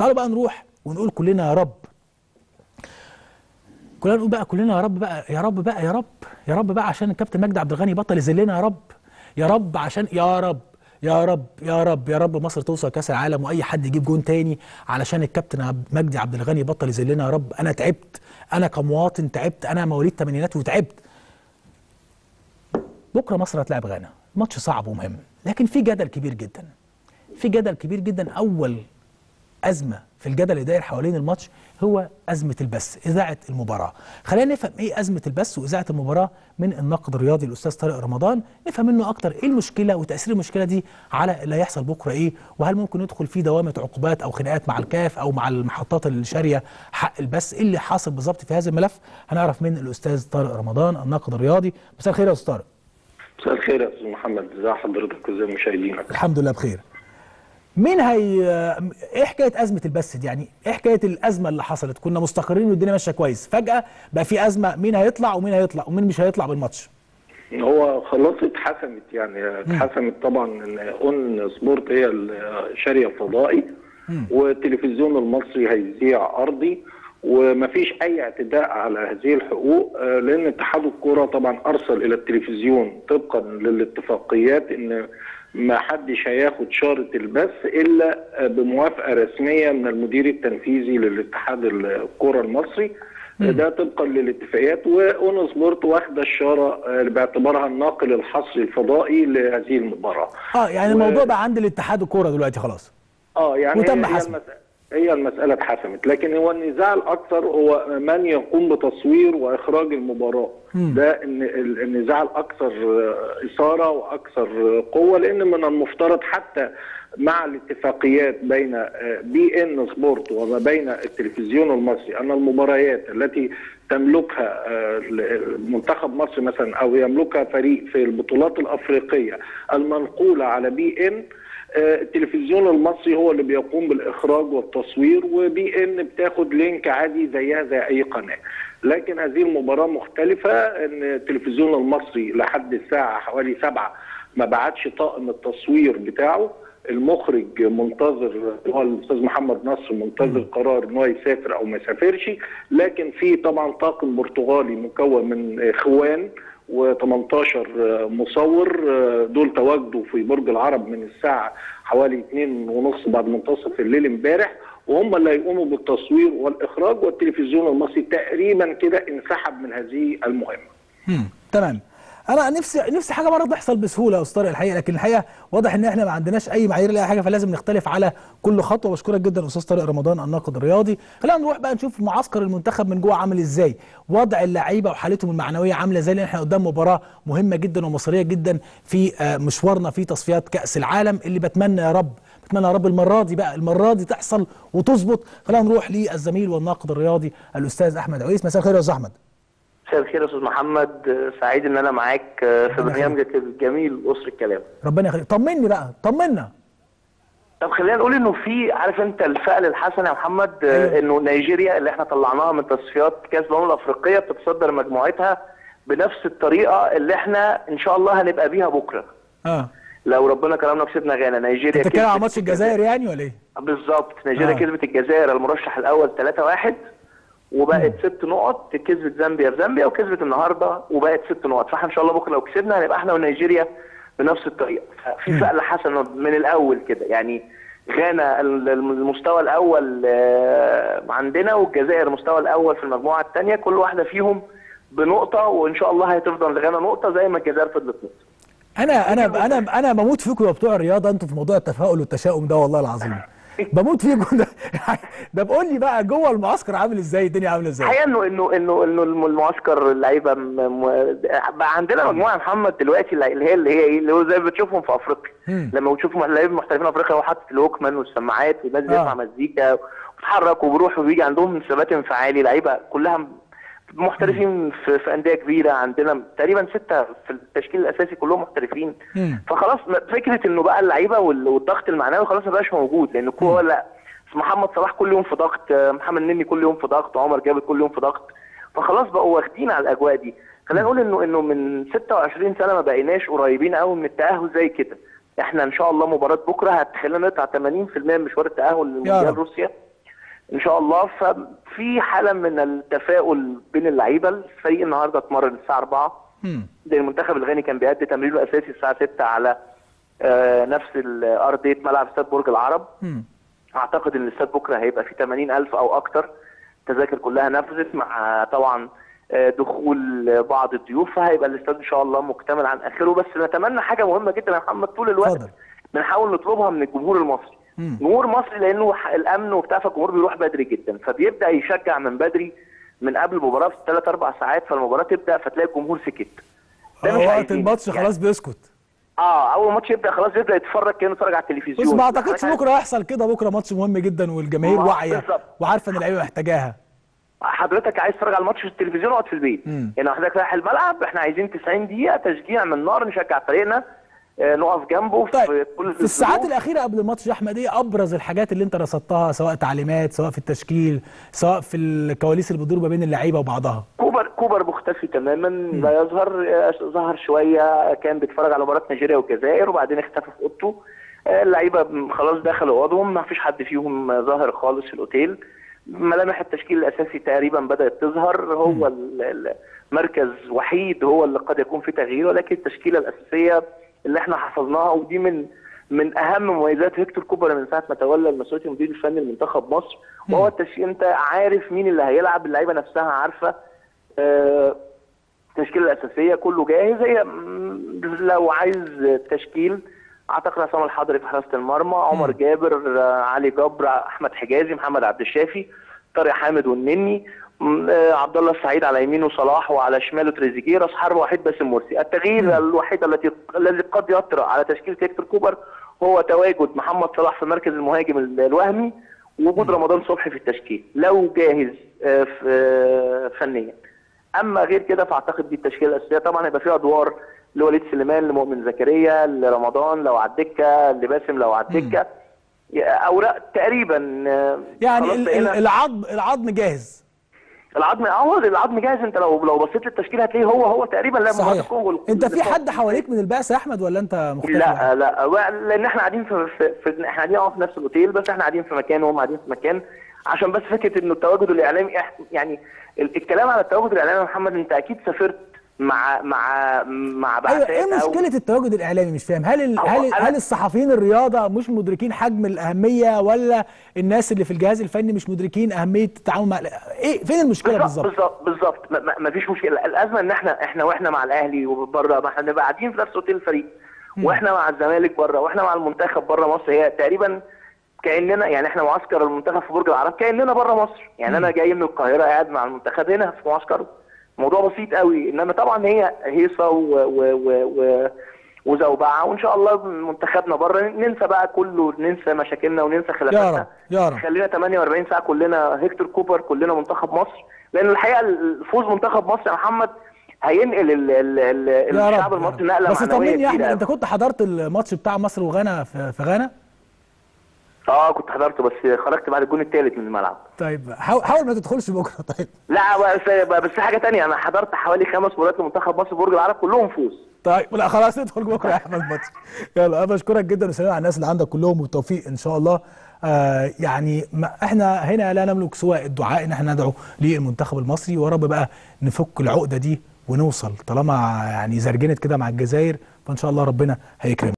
تعالوا بقى نروح ونقول كلنا يا رب كلنا نقول بقى كلنا يا رب بقى يا رب بقى يا رب يا رب بقى عشان الكابتن مجدي عبد الغني بطل يذلنا يا رب يا رب عشان يا رب يا رب يا رب يا رب مصر توصل كاس العالم واي حد يجيب جون تاني علشان الكابتن عب- مجدي عبد الغني يبطل يذلنا يا رب انا تعبت انا كمواطن تعبت انا مواليد الثمانينات وتعبت بكره مصر هتلاعب غانا ماتش صعب ومهم لكن في جدل كبير جدا في جدل كبير جدا اول ازمه في الجدل اللي داير حوالين الماتش هو ازمه البث اذاعه المباراه خلينا نفهم ايه ازمه البث واذاعه المباراه من الناقد الرياضي الاستاذ طارق رمضان نفهم منه اكتر ايه المشكله وتاثير المشكله دي على اللي هيحصل بكره ايه وهل ممكن ندخل في دوامه عقوبات او خناقات مع الكاف او مع المحطات اللي شاريه حق البث ايه اللي حاصل بالظبط في هذا الملف هنعرف من الاستاذ طارق رمضان الناقد الرياضي مساء الخير يا استاذ طارق مساء الخير يا استاذ محمد ازي حضرتك وازي مشاهدينك الحمد لله بخير مين هي ايه حكايه ازمه البث دي يعني ايه حكايه الازمه اللي حصلت كنا مستقرين والدنيا ماشيه كويس فجاه بقى في ازمه مين هيطلع ومين هيطلع ومين مش هيطلع بالماتش هو خلاص اتحسمت يعني اتحسمت طبعا ان اون سبورت هي الشاريه فضائي والتلفزيون المصري هيذيع ارضي ومفيش اي اعتداء على هذه الحقوق آه، لان اتحاد الكره طبعا ارسل الى التلفزيون طبقا للاتفاقيات ان ما حدش هياخد شارة البث الا آه، بموافقه رسميه من المدير التنفيذي للاتحاد الكره المصري ده طبقا للاتفاقيات واون سبورت واخده الشاره آه، باعتبارها الناقل الحصري الفضائي لهذه المباراه. اه يعني و- الموضوع بقى عند الاتحاد الكوره دلوقتي خلاص اه يعني وتم هي, هي, حسمه. المسألة هي المسألة اتحسمت لكن هو النزاع الأكثر هو من يقوم بتصوير وإخراج المباراة ده الن- ال- النزاع الأكثر آه، إثارة وأكثر آه، قوة لأن من المفترض حتى مع الاتفاقيات بين آه، بي ان سبورت وما بين التلفزيون المصري ان المباريات التي تملكها آه، ل- منتخب مصر مثلا او يملكها فريق في البطولات الافريقيه المنقوله على بي ان آه، التلفزيون المصري هو اللي بيقوم بالاخراج والتصوير وبي ان بتاخد لينك عادي زيها زي اي قناه لكن هذه المباراه مختلفه ان التلفزيون المصري لحد الساعه حوالي سبعة ما بعتش طاقم التصوير بتاعه المخرج منتظر هو الاستاذ محمد نصر منتظر قرار ان هو يسافر او ما يسافرش لكن في طبعا طاقم برتغالي مكون من اخوان و18 مصور دول تواجدوا في برج العرب من الساعه حوالي 2 ونص بعد منتصف الليل امبارح وهم اللي هيقوموا بالتصوير والاخراج والتلفزيون المصري تقريبا كده انسحب من هذه المهمه. مم. تمام انا نفسي نفسي حاجه مره تحصل بسهوله يا استاذ طارق الحقيقه لكن الحقيقه واضح ان احنا ما عندناش اي معايير لاي حاجه فلازم نختلف على كل خطوه بشكرك جدا استاذ طارق رمضان الناقد الرياضي خلينا نروح بقى نشوف معسكر المنتخب من جوه عامل ازاي وضع اللعيبه وحالتهم المعنويه عامله ازاي لان احنا قدام مباراه مهمه جدا ومصيريه جدا في آه، مشوارنا في تصفيات كاس العالم اللي بتمنى يا رب بتمنى يا رب المره دي بقى المره دي تحصل وتظبط خلينا نروح للزميل والناقد الرياضي الاستاذ احمد عويس مساء الخير يا استاذ احمد مساء الخير يا استاذ محمد سعيد ان انا معاك في ربنا برنامجك الجميل اسر الكلام ربنا يخليك طمني بقى طمنا طب خلينا نقول انه في عارف انت الفعل الحسن يا محمد أيوة. انه نيجيريا اللي احنا طلعناها من تصفيات كاس الامم الافريقيه بتتصدر مجموعتها بنفس الطريقه اللي احنا ان شاء الله هنبقى بيها بكره اه لو ربنا كرمنا وكسبنا غانا نيجيريا بتتكلم على كسبت ماتش الجزائر يعني ولا ايه؟ بالظبط نيجيريا آه. كسبت الجزائر المرشح الاول 3-1 وبقت ست نقط كسبت زامبيا في زامبيا وكسبت النهارده وبقت ست نقط فاحنا ان شاء الله بكره لو كسبنا هنبقى احنا ونيجيريا بنفس الطريقه في فعل حسن من الاول كده يعني غانا ال- المستوى الاول آه، عندنا والجزائر المستوى الاول في المجموعه الثانيه كل واحده فيهم بنقطه وان شاء الله هتفضل لغانا نقطه زي ما الجزائر فضلت نقطه انا انا انا انا بموت فيكم يا بتوع الرياضه انتوا في موضوع التفاؤل والتشاؤم ده والله العظيم بموت فيكم ده ده بقول لي بقى جوه المعسكر عامل ازاي الدنيا عامله ازاي الحقيقه انه انه انه انه الم- المعسكر اللعيبه م- م- بقى عندنا مجموعه يا محمد دلوقتي اللي هي اللي هي ايه اللي هو زي ما بتشوفهم في افريقيا مم. لما بتشوفوا لعيبه محترفين افريقيا هو حاطط الوكمان والسماعات والناس آه. بيسمع مزيكا وبيتحرك وبيروح وبيجي عندهم ثبات انفعالي لعيبه كلها محترفين في, في انديه كبيره عندنا تقريبا سته في التشكيل الاساسي كلهم محترفين مم. فخلاص م- فكره انه بقى اللعيبه وال- والضغط المعنوي خلاص ما بقاش موجود لان الكوره لا محمد صلاح كل يوم في ضغط آه، محمد نني كل يوم في ضغط عمر جابر كل يوم في ضغط فخلاص بقوا واخدين على الاجواء دي خلينا نقول انه انه من 26 سنه ما بقيناش قريبين قوي من التاهل زي كده احنا ان شاء الله مباراه بكره هتخلينا نقطع 80% من مشوار التاهل يا لمونديال رب. روسيا ان شاء الله ففي حاله من التفاؤل بين اللعيبه الفريق النهارده اتمرن الساعه 4 مم. زي المنتخب الغاني كان بيأدي تمرينه الاساسي الساعه 6 على آه، نفس الارضيه ملعب استاد برج العرب مم. اعتقد ان الاستاد بكره هيبقى فيه 80000 او اكتر التذاكر كلها نفذت مع طبعا آه، دخول بعض الضيوف فهيبقى الاستاد ان شاء الله مكتمل عن اخره بس نتمنى حاجه مهمه جدا يا محمد طول الوقت اتفضل. بنحاول نطلبها من الجمهور المصري مم. جمهور مصري لانه ح- الامن وبتاع فالجمهور بيروح بدري جدا فبيبدا يشجع من بدري من قبل المباراه بثلاث اربع ساعات فالمباراه تبدا فتلاقي الجمهور سكت ده مش وقت عايزينه. الماتش يعني- خلاص بيسكت اه اول ماتش يبدا خلاص يبدا يتفرج كانه يتفرج على التلفزيون بس ما اعتقدش حضرتك بكره هيحصل كده بكره ماتش مهم جدا والجماهير ما- واعيه بالظبط. وعارفه ان اللعيبه محتاجاها حضرتك عايز تتفرج على الماتش في التلفزيون اقعد في البيت مم. يعني لو حضرتك رايح الملعب احنا عايزين 90 دقيقه تشجيع من نار نشجع فريقنا آه، نقف جنبه في طيب كل في الساعات الظروف. الاخيره قبل الماتش يا احمد ايه ابرز الحاجات اللي انت رصدتها سواء تعليمات سواء في التشكيل سواء في الكواليس اللي بتدور ما بين اللعيبه وبعضها كوبر كوبر مختفي تماما لا يظهر آه، ظهر شويه كان بيتفرج على مباراه نيجيريا والجزائر وبعدين اختفى في اوضته آه، اللعيبه م- خلاص دخلوا اوضهم ما فيش حد فيهم آه، ظاهر خالص في الاوتيل ملامح التشكيل الاساسي تقريبا بدات تظهر هو ال- ال- مركز وحيد هو اللي قد يكون فيه تغيير ولكن التشكيله الاساسيه اللي احنا حفظناها ودي من من اهم مميزات هيكتور كوبر من ساعه ما تولى مسؤوليه المدير الفني لمنتخب مصر وهو التشكيل انت عارف مين اللي هيلعب اللعيبه نفسها عارفه آه، التشكيله الاساسيه كله جاهز هي م- لو عايز تشكيل اعتقد عصام الحضري في حراسه المرمى عمر جابر آه، علي جبر احمد حجازي محمد عبد الشافي طارق حامد والنني م- آه، عبد الله السعيد على يمينه صلاح وعلى شماله تريزيجيه راس حربه وحيد باسم مرسي التغيير الوحيد التي الذي قد يطرأ على تشكيله هيكتور كوبر هو تواجد محمد صلاح في مركز المهاجم ال- الوهمي وجود رمضان صبحي في التشكيل لو جاهز آه، ف- آه، فنيا اما غير كده فاعتقد دي التشكيله الاساسيه طبعا هيبقى فيها ادوار لوليد سليمان لمؤمن زكريا لرمضان لو على الدكه لباسم لو على الدكه اوراق تقريبا آه، يعني خلاص ال- بقينا- ال- العظم العظم جاهز العظم اه العظم جاهز انت لو لو بصيت للتشكيل هتلاقيه هو هو تقريبا لا مباراة صحيح الكونغو ال- انت في الكونغو. حد حواليك من البعثه يا احمد ولا انت مختلف لا لا و- لان احنا قاعدين في, في, في احنا قاعدين اه في نفس الاوتيل بس احنا قاعدين في مكان وهم قاعدين في مكان عشان بس فكره انه التواجد الاعلامي إح- يعني ال- الكلام على التواجد الاعلامي يا محمد انت اكيد سافرت مع مع مع بعثات ايوه ايه أو- مشكله التواجد الاعلامي مش فاهم هل ال... هو هل أنا- هل الصحفيين الرياضه مش مدركين حجم الاهميه ولا الناس اللي في الجهاز الفني مش مدركين اهميه التعامل مع ايه فين المشكله بالظبط بالظبط بالظبط بالظبط ما- ما ما فيش مشكله الازمه ان احنا احنا واحنا مع الاهلي وبره ما احنا بنبقى قاعدين في نفس اوتيل الفريق واحنا مع الزمالك بره واحنا مع المنتخب بره مصر هي تقريبا كاننا يعني احنا معسكر المنتخب في برج العرب كاننا بره مصر يعني انا جاي من القاهره قاعد مع المنتخب هنا في معسكره موضوع بسيط قوي انما طبعا هي هيصه و و و و وزوبعه وان شاء الله منتخبنا بره ننسى بقى كله ننسى مشاكلنا وننسى خلافاتنا رب، يا رب. خلينا 48 ساعه كلنا هيكتور كوبر كلنا منتخب مصر لان الحقيقه الفوز منتخب مصر يا محمد هينقل ال ال ال يا رب الشعب يا المصري رب. نقله بس معنويه طمني يا احمد كبيره انت كنت حضرت الماتش بتاع مصر وغانا في, في غانا اه كنت حضرته بس خرجت بعد الجون الثالث من الملعب طيب حاول, حاول ما تدخلش بكره طيب لا بس بس في حاجه تانية انا حضرت حوالي خمس مباريات لمنتخب مصر في برج العرب كلهم فوز طيب لا خلاص ندخل بكره يا احمد ماتش يلا انا بشكرك جدا وسلام على الناس اللي عندك كلهم والتوفيق ان شاء الله آه يعني ما احنا هنا لا نملك سوى الدعاء ان احنا ندعو للمنتخب المصري ورب بقى نفك العقده دي ونوصل طالما يعني زرجنت كده مع الجزائر فان شاء الله ربنا هيكرمنا